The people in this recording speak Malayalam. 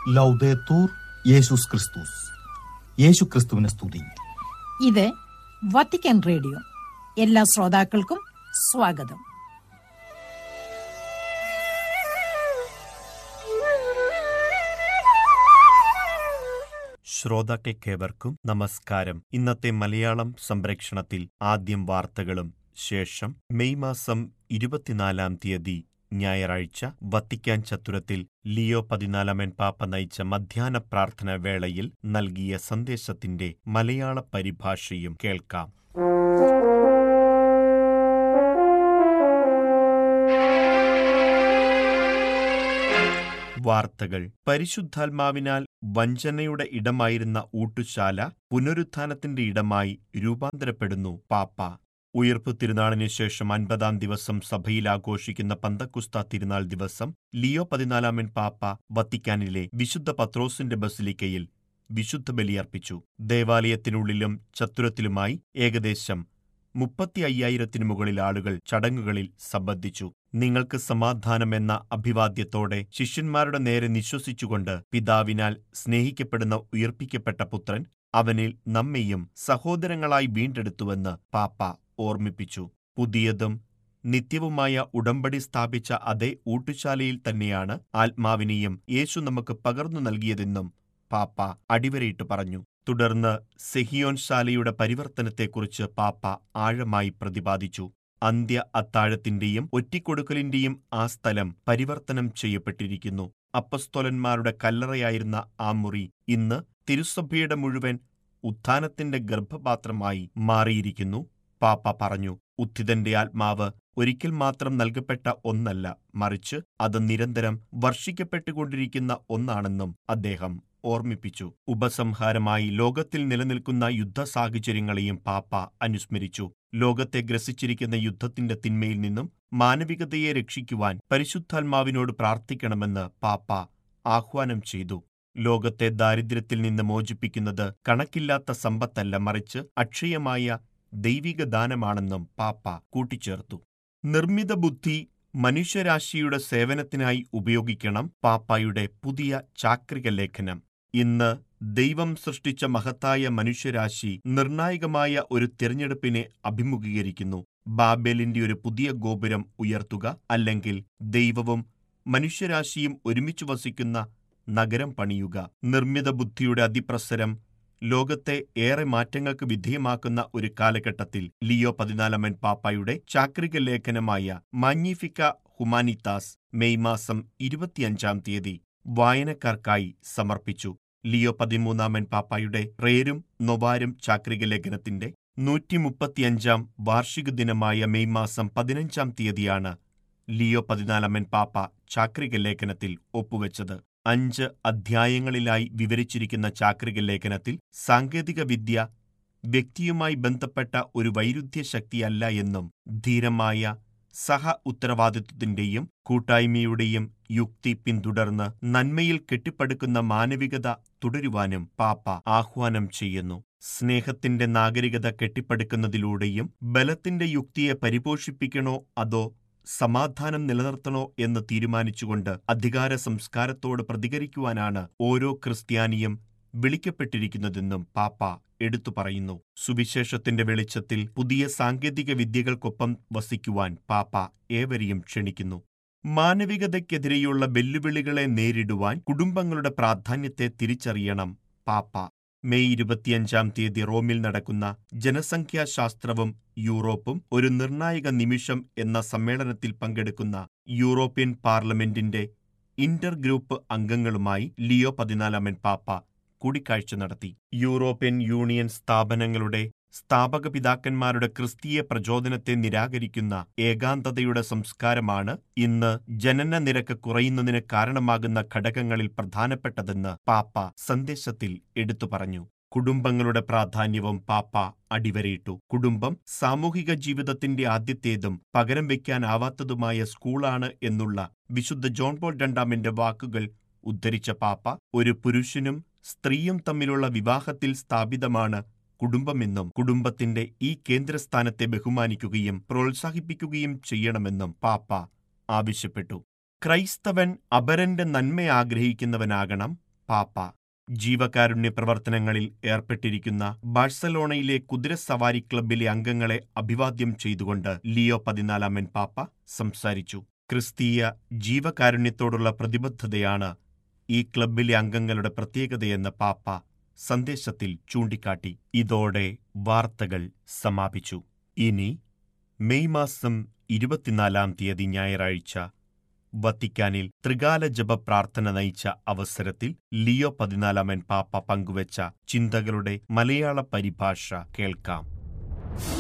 ലൗദേത്തൂർ യേശുസ് ക്രിസ്തുസ് യേശു ക്രിസ്തുവിനെ സ്തുതി ഇത് വത്തിക്കാൻ റേഡിയോ എല്ലാ ശ്രോതാക്കൾക്കും സ്വാഗതം ശ്രോതാക്കൾക്കേവർക്കും നമസ്കാരം ഇന്നത്തെ മലയാളം സംപ്രേക്ഷണത്തിൽ ആദ്യം വാർത്തകളും ശേഷം മെയ് മാസം ഇരുപത്തിനാലാം തീയതി ഞായറാഴ്ച വത്തിക്കാൻ ചത്തുരത്തിൽ ലിയോ പതിനാലാമൻ പാപ്പ നയിച്ച മധ്യാഹ്ന പ്രാർത്ഥന വേളയിൽ നൽകിയ സന്ദേശത്തിന്റെ മലയാള പരിഭാഷയും കേൾക്കാം വാർത്തകൾ പരിശുദ്ധാത്മാവിനാൽ വഞ്ചനയുടെ ഇടമായിരുന്ന ഊട്ടുശാല പുനരുത്ഥാനത്തിന്റെ ഇടമായി രൂപാന്തരപ്പെടുന്നു പാപ്പ ഉയർപ്പ് തിരുനാളിന് ശേഷം അൻപതാം ദിവസം സഭയിൽ ആഘോഷിക്കുന്ന പന്തക്കുസ്ത തിരുനാൾ ദിവസം ലിയോ പതിനാലാമൻ പാപ്പ വത്തിക്കാനിലെ വിശുദ്ധ പത്രോസിന്റെ ബസിലിക്കയിൽ വിശുദ്ധ ബലിയർപ്പിച്ചു ദേവാലയത്തിനുള്ളിലും ചത്തുരത്തിലുമായി ഏകദേശം മുപ്പത്തി അയ്യായിരത്തിനു മുകളിൽ ആളുകൾ ചടങ്ങുകളിൽ സംബന്ധിച്ചു നിങ്ങൾക്ക് സമാധാനം എന്ന അഭിവാദ്യത്തോടെ ശിഷ്യന്മാരുടെ നേരെ നിശ്വസിച്ചുകൊണ്ട് പിതാവിനാൽ സ്നേഹിക്കപ്പെടുന്ന ഉയർപ്പിക്കപ്പെട്ട പുത്രൻ അവനിൽ നമ്മെയും സഹോദരങ്ങളായി വീണ്ടെടുത്തുവെന്ന് പാപ്പ ഓർമ്മിപ്പിച്ചു പുതിയതും നിത്യവുമായ ഉടമ്പടി സ്ഥാപിച്ച അതേ ഊട്ടുശാലയിൽ തന്നെയാണ് ആത്മാവിനെയും യേശു നമുക്ക് പകർന്നു നൽകിയതെന്നും പാപ്പ അടിവരയിട്ട് പറഞ്ഞു തുടർന്ന് സെഹിയോൻ ശാലയുടെ പരിവർത്തനത്തെക്കുറിച്ച് പാപ്പ ആഴമായി പ്രതിപാദിച്ചു അന്ത്യ അത്താഴത്തിന്റെയും ഒറ്റിക്കൊടുക്കലിന്റെയും ആ സ്ഥലം പരിവർത്തനം ചെയ്യപ്പെട്ടിരിക്കുന്നു അപ്പസ്തോലന്മാരുടെ കല്ലറയായിരുന്ന ആ മുറി ഇന്ന് തിരുസഭയുടെ മുഴുവൻ ഉത്ഥാനത്തിന്റെ ഗർഭപാത്രമായി മാറിയിരിക്കുന്നു പാപ്പ പറഞ്ഞു ഉത്ഥിതന്റെ ആത്മാവ് ഒരിക്കൽ മാത്രം നൽകപ്പെട്ട ഒന്നല്ല മറിച്ച് അത് നിരന്തരം വർഷിക്കപ്പെട്ടുകൊണ്ടിരിക്കുന്ന ഒന്നാണെന്നും അദ്ദേഹം ഓർമ്മിപ്പിച്ചു ഉപസംഹാരമായി ലോകത്തിൽ നിലനിൽക്കുന്ന യുദ്ധ സാഹചര്യങ്ങളെയും പാപ്പ അനുസ്മരിച്ചു ലോകത്തെ ഗ്രസിച്ചിരിക്കുന്ന യുദ്ധത്തിന്റെ തിന്മയിൽ നിന്നും മാനവികതയെ രക്ഷിക്കുവാൻ പരിശുദ്ധാത്മാവിനോട് പ്രാർത്ഥിക്കണമെന്ന് പാപ്പ ആഹ്വാനം ചെയ്തു ലോകത്തെ ദാരിദ്ര്യത്തിൽ നിന്ന് മോചിപ്പിക്കുന്നത് കണക്കില്ലാത്ത സമ്പത്തല്ല മറിച്ച് അക്ഷയമായ ദൈവിക ദാനമാണെന്നും പാപ്പ കൂട്ടിച്ചേർത്തു നിർമ്മിത ബുദ്ധി മനുഷ്യരാശിയുടെ സേവനത്തിനായി ഉപയോഗിക്കണം പാപ്പായുടെ പുതിയ ചാക്രിക ലേഖനം ഇന്ന് ദൈവം സൃഷ്ടിച്ച മഹത്തായ മനുഷ്യരാശി നിർണായകമായ ഒരു തിരഞ്ഞെടുപ്പിനെ അഭിമുഖീകരിക്കുന്നു ബാബേലിന്റെ ഒരു പുതിയ ഗോപുരം ഉയർത്തുക അല്ലെങ്കിൽ ദൈവവും മനുഷ്യരാശിയും ഒരുമിച്ച് വസിക്കുന്ന നഗരം പണിയുക നിർമ്മിത ബുദ്ധിയുടെ അതിപ്രസരം ലോകത്തെ ഏറെ മാറ്റങ്ങൾക്ക് വിധേയമാക്കുന്ന ഒരു കാലഘട്ടത്തിൽ ലിയോ പതിനാലാമൻ പാപ്പായുടെ ചാക്രിക ലേഖനമായ മാഗ്നിഫിക്ക ഹുമാനിത്താസ് മെയ് മാസം ഇരുപത്തിയഞ്ചാം തീയതി വായനക്കാർക്കായി സമർപ്പിച്ചു ലിയോ പതിമൂന്നാമൻ പാപ്പായുടെ റേരും നൊവാരും ചാക്രിക ലേഖനത്തിന്റെ നൂറ്റിമുപ്പത്തിയഞ്ചാം വാർഷിക ദിനമായ മെയ് മാസം പതിനഞ്ചാം തീയതിയാണ് ലിയോ പതിനാലാമൻ പാപ്പ ചാക്രിക ലേഖനത്തിൽ ഒപ്പുവെച്ചത് അഞ്ച് അധ്യായങ്ങളിലായി വിവരിച്ചിരിക്കുന്ന ചാക്രിക ലേഖനത്തിൽ സാങ്കേതിക വിദ്യ വ്യക്തിയുമായി ബന്ധപ്പെട്ട ഒരു വൈരുദ്ധ്യ ശക്തിയല്ല എന്നും ധീരമായ സഹ ഉത്തരവാദിത്വത്തിന്റെയും കൂട്ടായ്മയുടെയും യുക്തി പിന്തുടർന്ന് നന്മയിൽ കെട്ടിപ്പടുക്കുന്ന മാനവികത തുടരുവാനും പാപ്പ ആഹ്വാനം ചെയ്യുന്നു സ്നേഹത്തിന്റെ നാഗരികത കെട്ടിപ്പടുക്കുന്നതിലൂടെയും ബലത്തിന്റെ യുക്തിയെ പരിപോഷിപ്പിക്കണോ അതോ സമാധാനം നിലനിർത്തണോ എന്ന് തീരുമാനിച്ചുകൊണ്ട് അധികാര സംസ്കാരത്തോട് പ്രതികരിക്കുവാനാണ് ഓരോ ക്രിസ്ത്യാനിയും വിളിക്കപ്പെട്ടിരിക്കുന്നതെന്നും പാപ്പ എടുത്തു പറയുന്നു സുവിശേഷത്തിന്റെ വെളിച്ചത്തിൽ പുതിയ സാങ്കേതിക വിദ്യകൾക്കൊപ്പം വസിക്കുവാൻ പാപ്പ ഏവരെയും ക്ഷണിക്കുന്നു മാനവികതയ്ക്കെതിരെയുള്ള വെല്ലുവിളികളെ നേരിടുവാൻ കുടുംബങ്ങളുടെ പ്രാധാന്യത്തെ തിരിച്ചറിയണം പാപ്പ മെയ് ഇരുപത്തിയഞ്ചാം തീയതി റോമിൽ നടക്കുന്ന ജനസംഖ്യാശാസ്ത്രവും യൂറോപ്പും ഒരു നിർണായക നിമിഷം എന്ന സമ്മേളനത്തിൽ പങ്കെടുക്കുന്ന യൂറോപ്യൻ പാർലമെന്റിന്റെ ഇന്റർ ഗ്രൂപ്പ് അംഗങ്ങളുമായി ലിയോ പതിനാലാമൻ പാപ്പ കൂടിക്കാഴ്ച നടത്തി യൂറോപ്യൻ യൂണിയൻ സ്ഥാപനങ്ങളുടെ സ്ഥാപക പിതാക്കന്മാരുടെ ക്രിസ്തീയ പ്രചോദനത്തെ നിരാകരിക്കുന്ന ഏകാന്തതയുടെ സംസ്കാരമാണ് ഇന്ന് ജനന നിരക്ക് കുറയുന്നതിന് കാരണമാകുന്ന ഘടകങ്ങളിൽ പ്രധാനപ്പെട്ടതെന്ന് പാപ്പ സന്ദേശത്തിൽ എടുത്തു പറഞ്ഞു കുടുംബങ്ങളുടെ പ്രാധാന്യവും പാപ്പ അടിവരയിട്ടു കുടുംബം സാമൂഹിക ജീവിതത്തിന്റെ ആദ്യത്തേതും പകരം വയ്ക്കാനാവാത്തതുമായ സ്കൂളാണ് എന്നുള്ള വിശുദ്ധ ജോൺ പോൾ രണ്ടാമിന്റെ വാക്കുകൾ ഉദ്ധരിച്ച പാപ്പ ഒരു പുരുഷനും സ്ത്രീയും തമ്മിലുള്ള വിവാഹത്തിൽ സ്ഥാപിതമാണ് കുടുംബമെന്നും കുടുംബത്തിന്റെ ഈ കേന്ദ്രസ്ഥാനത്തെ ബഹുമാനിക്കുകയും പ്രോത്സാഹിപ്പിക്കുകയും ചെയ്യണമെന്നും പാപ്പ ആവശ്യപ്പെട്ടു ക്രൈസ്തവൻ അപരന്റെ നന്മ ആഗ്രഹിക്കുന്നവനാകണം പാപ്പ ജീവകാരുണ്യ പ്രവർത്തനങ്ങളിൽ ഏർപ്പെട്ടിരിക്കുന്ന ബാഴ്സലോണയിലെ കുതിരസവാരി ക്ലബിലെ അംഗങ്ങളെ അഭിവാദ്യം ചെയ്തുകൊണ്ട് ലിയോ പതിനാലാമൻ പാപ്പ സംസാരിച്ചു ക്രിസ്തീയ ജീവകാരുണ്യത്തോടുള്ള പ്രതിബദ്ധതയാണ് ഈ ക്ലബിലെ അംഗങ്ങളുടെ പ്രത്യേകതയെന്ന് പാപ്പ സന്ദേശത്തിൽ ചൂണ്ടിക്കാട്ടി ഇതോടെ വാർത്തകൾ സമാപിച്ചു ഇനി മെയ് മാസം ഇരുപത്തിനാലാം തീയതി ഞായറാഴ്ച വത്തിക്കാനിൽ ത്രികാല ജപ പ്രാർത്ഥന നയിച്ച അവസരത്തിൽ ലിയോ പതിനാലാമൻ പാപ്പ പങ്കുവച്ച ചിന്തകളുടെ മലയാള പരിഭാഷ കേൾക്കാം